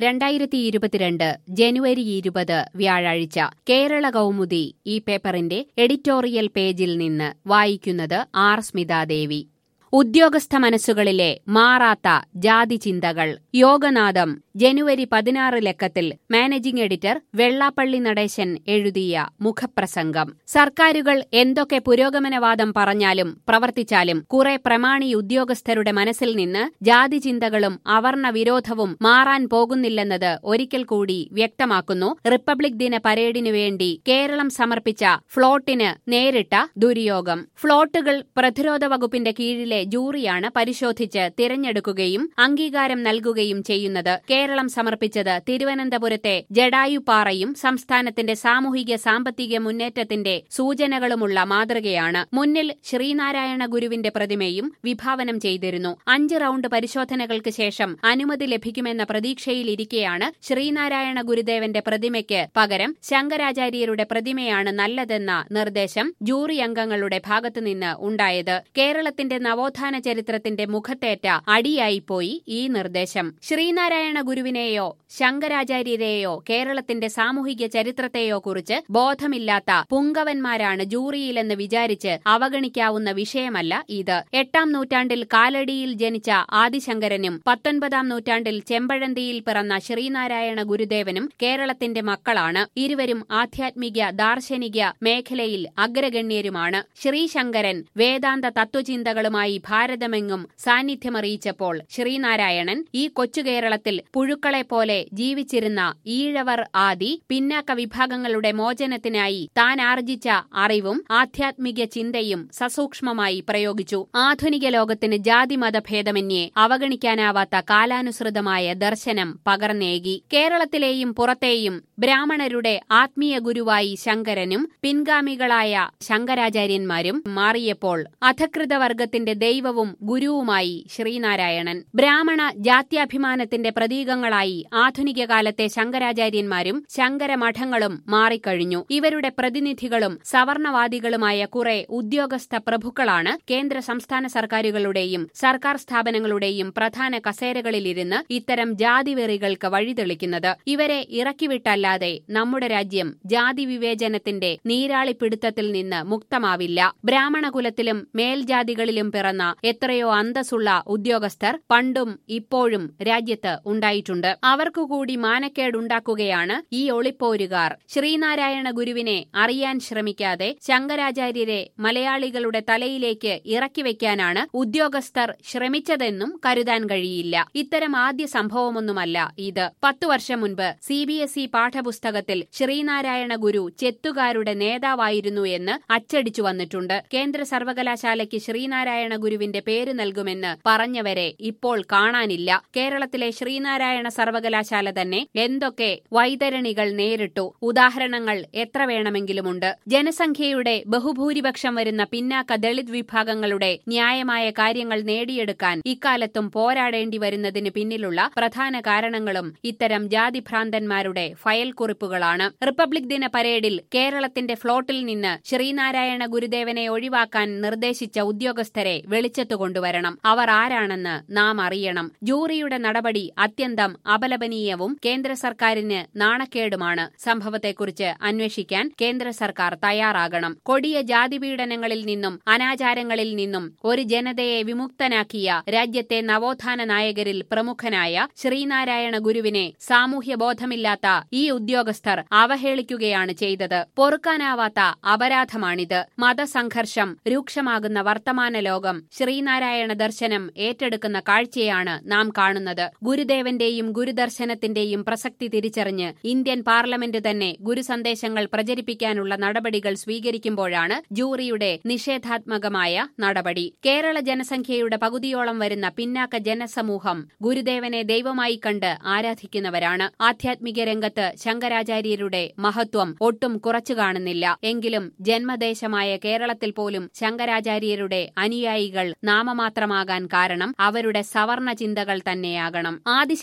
രണ്ടായിരത്തി ഇരുപത്തിരണ്ട് ജനുവരി ഇരുപത് വ്യാഴാഴ്ച കേരള കൗമുദി ഈ പേപ്പറിന്റെ എഡിറ്റോറിയൽ പേജിൽ നിന്ന് വായിക്കുന്നത് ആർ സ്മിതാദേവി ഉദ്യോഗസ്ഥ മനസ്സുകളിലെ മാറാത്ത ജാതി ചിന്തകൾ യോഗനാഥം ജനുവരി പതിനാറ് ലക്കത്തിൽ മാനേജിംഗ് എഡിറ്റർ വെള്ളാപ്പള്ളി നടേശൻ എഴുതിയ മുഖപ്രസംഗം സർക്കാരുകൾ എന്തൊക്കെ പുരോഗമനവാദം പറഞ്ഞാലും പ്രവർത്തിച്ചാലും കുറെ പ്രമാണി ഉദ്യോഗസ്ഥരുടെ മനസ്സിൽ നിന്ന് ജാതി ചിന്തകളും അവർണ വിരോധവും മാറാൻ പോകുന്നില്ലെന്നത് ഒരിക്കൽ കൂടി വ്യക്തമാക്കുന്നു റിപ്പബ്ലിക് ദിന പരേഡിനു വേണ്ടി കേരളം സമർപ്പിച്ച ഫ്ളോട്ടിന് നേരിട്ട ദുര്യോഗം ഫ്ളോട്ടുകൾ പ്രതിരോധ വകുപ്പിന്റെ കീഴിലെ ജൂറിയാണ് പരിശോധിച്ച് തിരഞ്ഞെടുക്കുകയും അംഗീകാരം നൽകുകയും ചെയ്യുന്നത് കേരളം സമർപ്പിച്ചത് തിരുവനന്തപുരത്തെ ജഡായുപാറയും സംസ്ഥാനത്തിന്റെ സാമൂഹിക സാമ്പത്തിക മുന്നേറ്റത്തിന്റെ സൂചനകളുമുള്ള മാതൃകയാണ് മുന്നിൽ ശ്രീനാരായണ ഗുരുവിന്റെ പ്രതിമയും വിഭാവനം ചെയ്തിരുന്നു അഞ്ച് റൌണ്ട് പരിശോധനകൾക്ക് ശേഷം അനുമതി ലഭിക്കുമെന്ന പ്രതീക്ഷയിലിരിക്കെയാണ് ശ്രീനാരായണ ഗുരുദേവന്റെ പ്രതിമയ്ക്ക് പകരം ശങ്കരാചാര്യരുടെ പ്രതിമയാണ് നല്ലതെന്ന നിർദ്ദേശം ജൂറി അംഗങ്ങളുടെ ഭാഗത്തുനിന്ന് ഉണ്ടായത് കേരളത്തിന്റെ നവോത്ഥാന ചരിത്രത്തിന്റെ മുഖത്തേറ്റ അടിയായിപ്പോയി ഈ നിർദ്ദേശം ശ്രീനാരായണ ഗുരുവിനെയോ ശങ്കരാചാര്യരെയോ കേരളത്തിന്റെ സാമൂഹിക ചരിത്രത്തെയോ കുറിച്ച് ബോധമില്ലാത്ത പുങ്കവന്മാരാണ് ജൂറിയിലെന്ന് വിചാരിച്ച് അവഗണിക്കാവുന്ന വിഷയമല്ല ഇത് എട്ടാം നൂറ്റാണ്ടിൽ കാലടിയിൽ ജനിച്ച ആദിശങ്കരനും പത്തൊൻപതാം നൂറ്റാണ്ടിൽ ചെമ്പഴന്തിയിൽ പിറന്ന ശ്രീനാരായണ ഗുരുദേവനും കേരളത്തിന്റെ മക്കളാണ് ഇരുവരും ആധ്യാത്മിക ദാർശനിക മേഖലയിൽ അഗ്രഗണ്യരുമാണ് ശ്രീശങ്കരൻ വേദാന്ത തത്വചിന്തകളുമായി ഭാരതമെങ്ങും സാന്നിധ്യമറിയിച്ചപ്പോൾ ശ്രീനാരായണൻ ഈ കൊച്ചു കേരളത്തിൽ പുഴുക്കളെ പോലെ ജീവിച്ചിരുന്ന ഈഴവർ ആദി പിന്നാക്ക വിഭാഗങ്ങളുടെ മോചനത്തിനായി താൻ ആർജിച്ച അറിവും ആധ്യാത്മിക ചിന്തയും സസൂക്ഷ്മമായി പ്രയോഗിച്ചു ആധുനിക ലോകത്തിന് ജാതിമത ഭേദമന്യേ അവഗണിക്കാനാവാത്ത കാലാനുസൃതമായ ദർശനം പകർന്നേകി കേരളത്തിലെയും പുറത്തെയും ബ്രാഹ്മണരുടെ ആത്മീയ ഗുരുവായി ശങ്കരനും പിൻഗാമികളായ ശങ്കരാചാര്യന്മാരും മാറിയപ്പോൾ അധകൃതവർഗത്തിന്റെ ദൈവവും ഗുരുവുമായി ശ്രീനാരായണൻ ബ്രാഹ്മണ ജാത്യാഭിമാനത്തിന്റെ പ്രതീകങ്ങളായി ആധുനിക കാലത്തെ ശങ്കരാചാര്യന്മാരും ശങ്കരമഠങ്ങളും മാറിക്കഴിഞ്ഞു ഇവരുടെ പ്രതിനിധികളും സവർണവാദികളുമായ കുറെ ഉദ്യോഗസ്ഥ പ്രഭുക്കളാണ് കേന്ദ്ര സംസ്ഥാന സർക്കാരുകളുടെയും സർക്കാർ സ്ഥാപനങ്ങളുടെയും പ്രധാന കസേരകളിലിരുന്ന് ഇത്തരം ജാതിവെറികൾക്ക് വഴിതെളിക്കുന്നത് ഇവരെ ഇറക്കിവിട്ടല്ലാതെ നമ്മുടെ രാജ്യം ജാതി വിവേചനത്തിന്റെ നീരാളിപ്പിടുത്തത്തിൽ നിന്ന് മുക്തമാവില്ല ബ്രാഹ്മണകുലത്തിലും മേൽജാതികളിലും പിറന്ന എത്രയോ അന്തസ്സുള്ള ഉദ്യോഗസ്ഥർ പണ്ടും ഇപ്പോഴും രാജ്യത്ത് ഉണ്ടായിട്ടുണ്ട് അവർക്കു കൂടി മാനക്കേടുണ്ടാക്കുകയാണ് ഈ ഒളിപ്പോരുകാർ ശ്രീനാരായണ ഗുരുവിനെ അറിയാൻ ശ്രമിക്കാതെ ശങ്കരാചാര്യരെ മലയാളികളുടെ തലയിലേക്ക് ഇറക്കിവെക്കാനാണ് ഉദ്യോഗസ്ഥർ ശ്രമിച്ചതെന്നും കരുതാൻ കഴിയില്ല ഇത്തരം ആദ്യ സംഭവമൊന്നുമല്ല ഇത് പത്തു വർഷം മുൻപ് സി ബി എസ് ഇ പാഠപുസ്തകത്തിൽ ശ്രീനാരായണ ഗുരു ചെത്തുകാരുടെ നേതാവായിരുന്നു എന്ന് അച്ചടിച്ചു വന്നിട്ടുണ്ട് കേന്ദ്ര സർവകലാശാലയ്ക്ക് ശ്രീനാരായണ ഗുരുവിന്റെ പേര് നൽകുമെന്ന് പറഞ്ഞവരെ ഇപ്പോൾ കാണാനില്ല കേരളത്തിലെ ശ്രീനാരായണ സർവകലാശാല തന്നെ എന്തൊക്കെ വൈതരണികൾ നേരിട്ടു ഉദാഹരണങ്ങൾ എത്ര വേണമെങ്കിലുമുണ്ട് ജനസംഖ്യയുടെ ബഹുഭൂരിപക്ഷം വരുന്ന പിന്നാക്ക ദളിത് വിഭാഗങ്ങളുടെ ന്യായമായ കാര്യങ്ങൾ നേടിയെടുക്കാൻ ഇക്കാലത്തും പോരാടേണ്ടി വരുന്നതിന് പിന്നിലുള്ള പ്രധാന കാരണങ്ങളും ഇത്തരം ജാതിഭ്രാന്തന്മാരുടെ ഫയൽ കുറിപ്പുകളാണ് റിപ്പബ്ലിക് ദിന പരേഡിൽ കേരളത്തിന്റെ ഫ്ളോട്ടിൽ നിന്ന് ശ്രീനാരായണ ഗുരുദേവനെ ഒഴിവാക്കാൻ നിർദ്ദേശിച്ച ഉദ്യോഗസ്ഥരെ വെളിച്ചത്തു കൊണ്ടുവരണം അവർ ആരാണെന്ന് നാം അറിയണം ജൂറിയുടെ നടപടി അത്യന്തം അപലപനീയവും കേന്ദ്ര സർക്കാരിന് നാണക്കേടുമാണ് സംഭവത്തെക്കുറിച്ച് അന്വേഷിക്കാൻ കേന്ദ്ര സർക്കാർ തയ്യാറാകണം കൊടിയ ജാതിപീഡനങ്ങളിൽ നിന്നും അനാചാരങ്ങളിൽ നിന്നും ഒരു ജനതയെ വിമുക്തനാക്കിയ രാജ്യത്തെ നവോത്ഥാന നായകരിൽ പ്രമുഖനായ ശ്രീനാരായണ ഗുരുവിനെ സാമൂഹ്യബോധമില്ലാത്ത ഈ ഉദ്യോഗസ്ഥർ അവഹേളിക്കുകയാണ് ചെയ്തത് പൊറുക്കാനാവാത്ത അപരാധമാണിത് മതസംഘർഷം രൂക്ഷമാകുന്ന വർത്തമാന ലോകം ശ്രീനാരായണ ദർശനം ഏറ്റെടുക്കുന്ന കാഴ്ചയാണ് നാം കാണുന്നത് ഗുരുദേവന്റെയും ഗുരുദർശനത്തിന്റെയും പ്രസക്തി തിരിച്ചറിഞ്ഞ് ഇന്ത്യൻ പാർലമെന്റ് തന്നെ ഗുരുസന്ദേശങ്ങൾ പ്രചരിപ്പിക്കാനുള്ള നടപടികൾ സ്വീകരിക്കുമ്പോഴാണ് ജൂറിയുടെ നിഷേധാത്മകമായ നടപടി കേരള ജനസംഖ്യയുടെ പകുതിയോളം വരുന്ന പിന്നാക്ക ജനസമൂഹം ഗുരുദേവനെ ദൈവമായി കണ്ട് ആരാധിക്കുന്നവരാണ് ആധ്യാത്മിക രംഗത്ത് ശങ്കരാചാര്യരുടെ മഹത്വം ഒട്ടും കുറച്ചു കാണുന്നില്ല എങ്കിലും ജന്മദേശമായ കേരളത്തിൽ പോലും ശങ്കരാചാര്യരുടെ അനുയായികൾ നാമമാത്രമാകാൻ കാരണം അവരുടെ സവർണ ചിന്തകൾ തന്നെയാകണം ആദിശങ്കര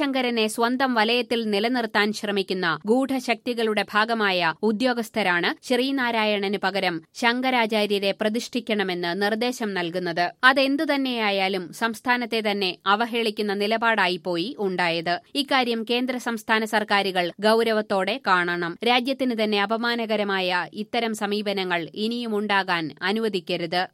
ശിവശങ്കരനെ സ്വന്തം വലയത്തിൽ നിലനിർത്താൻ ശ്രമിക്കുന്ന ഗൂഢശക്തികളുടെ ഭാഗമായ ഉദ്യോഗസ്ഥരാണ് ശ്രീനാരായണന് പകരം ശങ്കരാചാര്യരെ പ്രതിഷ്ഠിക്കണമെന്ന് നിർദ്ദേശം നൽകുന്നത് അതെന്തുതന്നെയായാലും സംസ്ഥാനത്തെ തന്നെ അവഹേളിക്കുന്ന നിലപാടായിപ്പോയി ഉണ്ടായത് ഇക്കാര്യം കേന്ദ്ര സംസ്ഥാന സർക്കാരുകൾ ഗൌരവത്തോടെ കാണണം രാജ്യത്തിന് തന്നെ അപമാനകരമായ ഇത്തരം സമീപനങ്ങൾ ഇനിയുമുണ്ടാകാൻ അനുവദിക്കരുത്